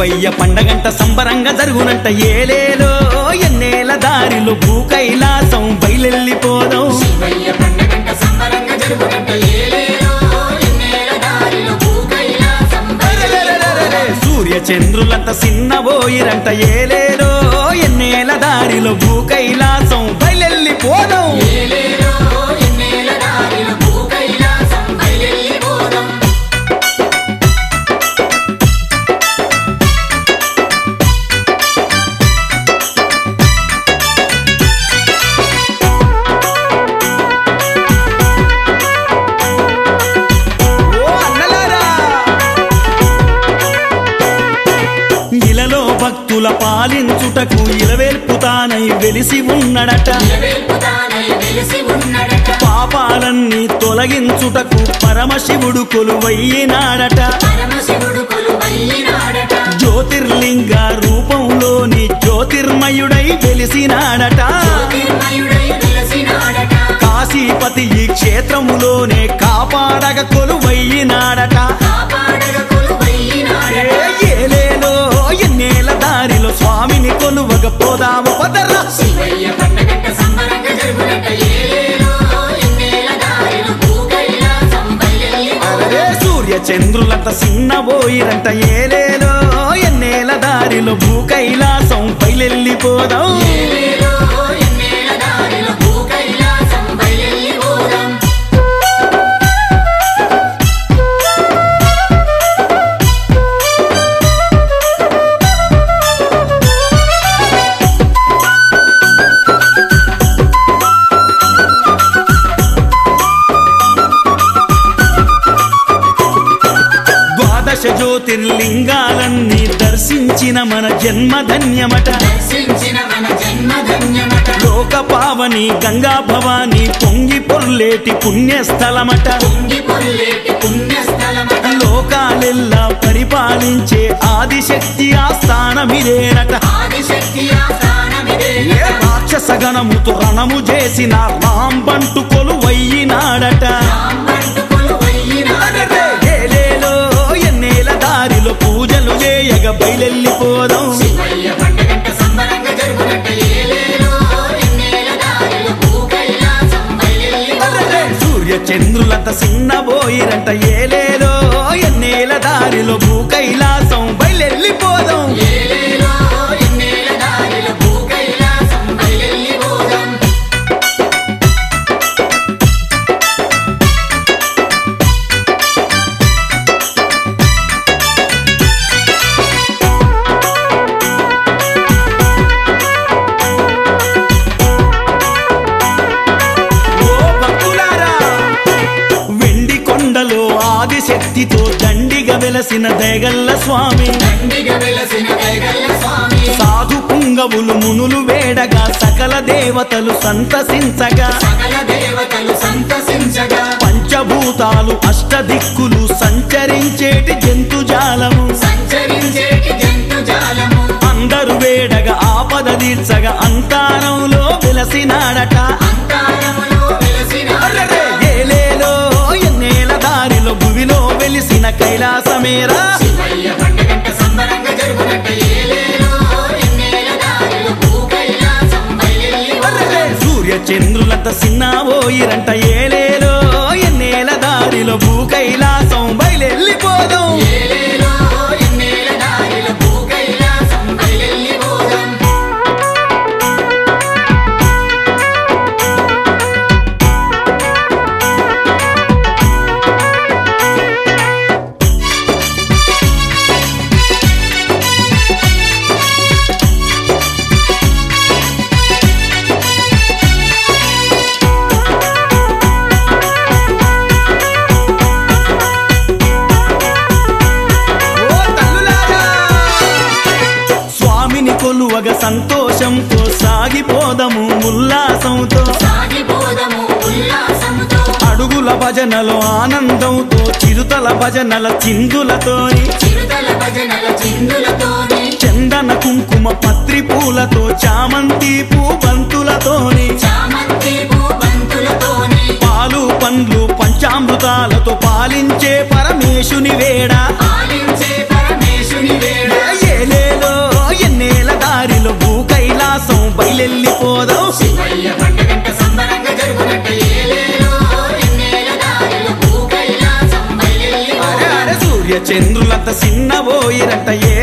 శివయ్య పండగంట సంబరంగా జరుగునంట ఏలేలో ఎన్నేల దారిలో భూ కైలాసం బయలెళ్ళిపోదాం శివయ్య పండగంట సంబరంగా జరుగునంట ఏలేలో ఎన్నేల దారిలో భూకైలాసం బయలుదేరిపోదాం. సూర్య చంద్రులంత సిన్నబోయిరంట ఏలేలో ఎన్నేల దారిలో భూ కైలాసం బయలెళ్ళిపోదాం ఏలేలో ఎన్నేల దారిలో భూకైలాసం బయలుదేరిపోదాం. ఓ అన్నలారా ఇలలో భక్తుల పాలించుటకు ఇలవేల్పుతానై వెలిసి ఉన్నడట నిలవేల్పుతానై వెలిసి ఉన్నడట పాపాలన్నీ తొలగించుటకు పరమశివుడు కొలువయ్యినాడట పరమశివుడు కొలువయ్యినాడట జ్యోతిర్లింగ రూపంలోని జ్యోతిర్మయుడై వెలిసినాడట జ్యోతిర్మయుడై వెలసినాడట కాశీపతి ఈ క్షేత్రములోనే కాపాడగ కొలువయ్యినాడట కాపాడగ కొలువయ్యినాడట ఏ ఏలేలో ఎన్నేల దారిలో స్వామిని కొలువగ పోదాము పదరా శివయ్య పండగంట సంబరంగా జరుగునట ఏలేలో ఎన్నేల దారిలో భూకైలాసం బయలుదేరిపోదాం. అరే సూర్య చంద్రులంత సిన్నబోయిరంట ఏలేలో ఎన్నేల దారిలో భూ కైలాసం బయలెళ్ళిపోదాం ఏలేలో ఎన్నేల దారిలో భూకైలాసం బయలుదేరిపోదాం. ద్వాదశ జ్యోతిర్లింగాలన్నీ దర్శించిన మన జన్మ ధన్యమట దర్శించిన మన జన్మ ధన్యమట లోక పావని గంగా భవాని పొంగి పొర్లేటి పుణ్యస్థలమట పొంగి పొల్లేటి పుణ్యస్థలమట లోకాలెల్లా పరిపాలించే ఆదిశక్తి ఆస్థానమిదేనట ఆదిశక్తి ఆస్థానమిదే ఏ రాక్షస గణముతో రణము చేసిన రాంబంటు కొలువయ్యినాడట రాంబంటు కొలువయ్యినాడట ఏలేలో ఎన్నేల దారిలో పూజలు చేయగ బయలెళ్ళిపోదాం శివయ్య పండగంట సంబరంగా జరుగునట్ట ఏలేలో ఎన్నేల దారిలో భూకైలాసం బయలుదేరిపోదాం. సూర్య చంద్రులంత సిన్నబోయిరంట ఏలేలో ఎన్నేల దారిలో భూ కైలాసం బయలెళ్ళిపోదాం ఏలేలో ఎన్నేల దారిలో భూకైలాసం బయలుదేరిపోదాం. ఓ భక్తులారా వెండి కొండలో ఆదిశక్తితో దండిగా వెలసిన దేగల్ల స్వామి దండిగా వెలసిన దయగల్ల స్వామి సాధు పుంగవులు మునులు వేడగా సకల దేవతలు సంతసించగా సకల దేవతలు సంతసించగా పంచభూతాలు అష్టదిక్కులు సంచరించేటి జంతుజాలము సంచరించేటి జంతు జాలము అందరు వేడగా ఆపద తీర్చగా అంతారంలో వెలసినాడట అంతారములో వెలసిన అర్రరే! ఏలేలో ఎన్నేల దారిలో భువిలో వెలిసిన కైలాసమేరా శివయ్య పండగంట సంబరంగా జరుగునట్ట ఏలేలో ఎన్నేల దారిలో భూకైలాసం బయలుదేరిపోదాం. అర్రరే! సూర్య చంద్రులంత సిన్నాబోయిరంట ఏలేలో ఎన్నేల దారిలో భూ కైలాసం బయలెళ్ళిపోదాం ఏలేలో ఎన్నేల దారిలో భూకైలాసం బయలుదేరిపోదాం. ఓ తల్లులారా! స్వామిని కొలువగ సంతోషంతో సాగిపోదము ఉల్లాసంతో సాగిపోదము ఉల్లాసముతో అడుగుల భజనలో ఆనందంతో చిరుతల భజనల చిందులతోని చిరుతల భజనల చిందులతోని చందన కుంకుమ పత్రి పూలతో చామంతి పూ బంతులతోని చామంతి భూబంతులతోని పాలు పండ్లు పంచామృతాలతో పాలించే పరమేశుని వేడ పాలించే పరమేశుని వేళ ఏ బయలెల్లిపోదాం శివయ్య పండగంట సంబరంగా జరుగునట్ట ఏలేలో ఎన్నేల దారిలో భూ కైలాసం బయలెల్లి అరే అరే సూర్య చంద్రులంత సిన్నబోయిరంట ఏ